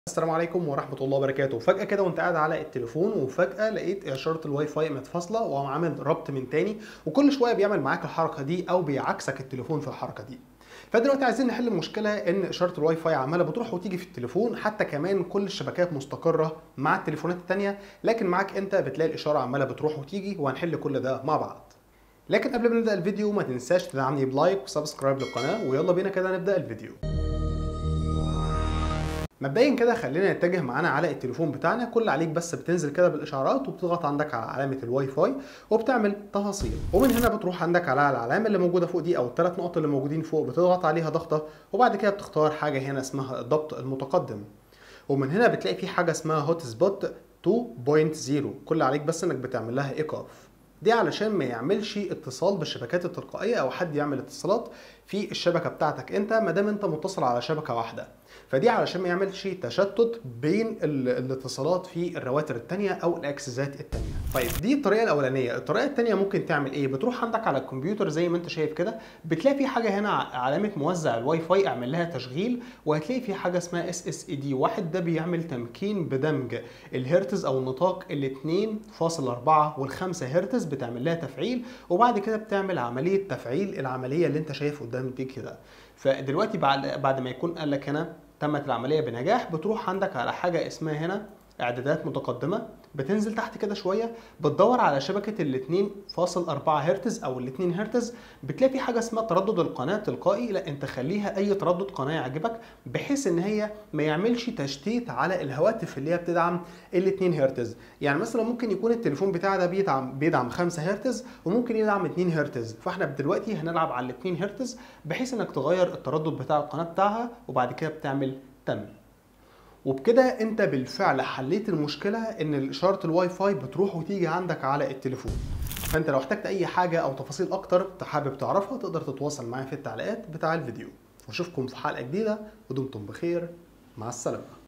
السلام عليكم ورحمة الله وبركاته فجأة كده وانت قاعد على التليفون وفجأة لقيت إشارة الواي فاي متفاصلة وقام عامل ربط من تاني وكل شوية بيعمل معاك الحركة دي أو بيعكسك التليفون في الحركة دي فدلوقتي عايزين نحل المشكلة إن إشارة الواي فاي عمالة بتروح وتيجي في التليفون حتى كمان كل الشبكات مستقرة مع التليفونات التانية لكن معاك أنت بتلاقي الإشارة عمالة بتروح وتيجي وهنحل كل ده مع بعض لكن قبل ما نبدأ الفيديو ما تنساش تدعمني بلايك وسبسكرايب للقناة ويلا بينا كده نبدأ الفيديو مبدئيا كده خلينا نتجه معانا على التليفون بتاعنا كل عليك بس بتنزل كده بالاشعارات وبتضغط عندك على علامه الواي فاي وبتعمل تفاصيل ومن هنا بتروح عندك على العلامه اللي موجوده فوق دي او الثلاث نقط اللي موجودين فوق بتضغط عليها ضغطه وبعد كده بتختار حاجه هنا اسمها الضبط المتقدم ومن هنا بتلاقي في حاجه اسمها هوت سبوت 2.0 كل عليك بس انك بتعمل لها ايقاف دي علشان ما يعملش اتصال بالشبكات التلقائيه او حد يعمل اتصالات في الشبكه بتاعتك انت ما دام انت متصل على شبكه واحده فدي علشان ما يعملش تشتت بين الاتصالات في الرواتر التانية او الاكسسات التانية طيب دي الطريقه الاولانيه الطريقه التانية ممكن تعمل ايه بتروح عندك على الكمبيوتر زي ما انت شايف كده بتلاقي في حاجه هنا علامه موزع الواي فاي اعمل لها تشغيل وهتلاقي في حاجه اسمها اس اس اي دي واحد ده بيعمل تمكين بدمج الهرتز او النطاق ال 2.4 وال 5 هرتز بتعمل لها تفعيل وبعد كده بتعمل عمليه تفعيل العمليه اللي انت شايف قدامك دي كده فدلوقتي بعد بعد ما يكون قال لك هنا تمت العمليه بنجاح بتروح عندك على حاجه اسمها هنا اعدادات متقدمه بتنزل تحت كده شويه بتدور على شبكه ال 2.4 هرتز او ال 2 هرتز بتلاقي في حاجه اسمها تردد القناه تلقائي لا انت خليها اي تردد قناه يعجبك بحيث ان هي ما يعملش تشتيت على الهواتف اللي هي بتدعم ال 2 هرتز يعني مثلا ممكن يكون التليفون بتاعي ده بيدعم بيدعم 5 هرتز وممكن يدعم 2 هرتز فاحنا دلوقتي هنلعب على ال 2 هرتز بحيث انك تغير التردد بتاع القناه بتاعها وبعد كده بتعمل تم وبكده انت بالفعل حليت المشكله ان اشاره الواي فاي بتروح وتيجي عندك على التليفون فانت لو احتجت اي حاجه او تفاصيل اكتر حابب تعرفها تقدر تتواصل معايا في التعليقات بتاع الفيديو واشوفكم في حلقه جديده ودمتم بخير مع السلامه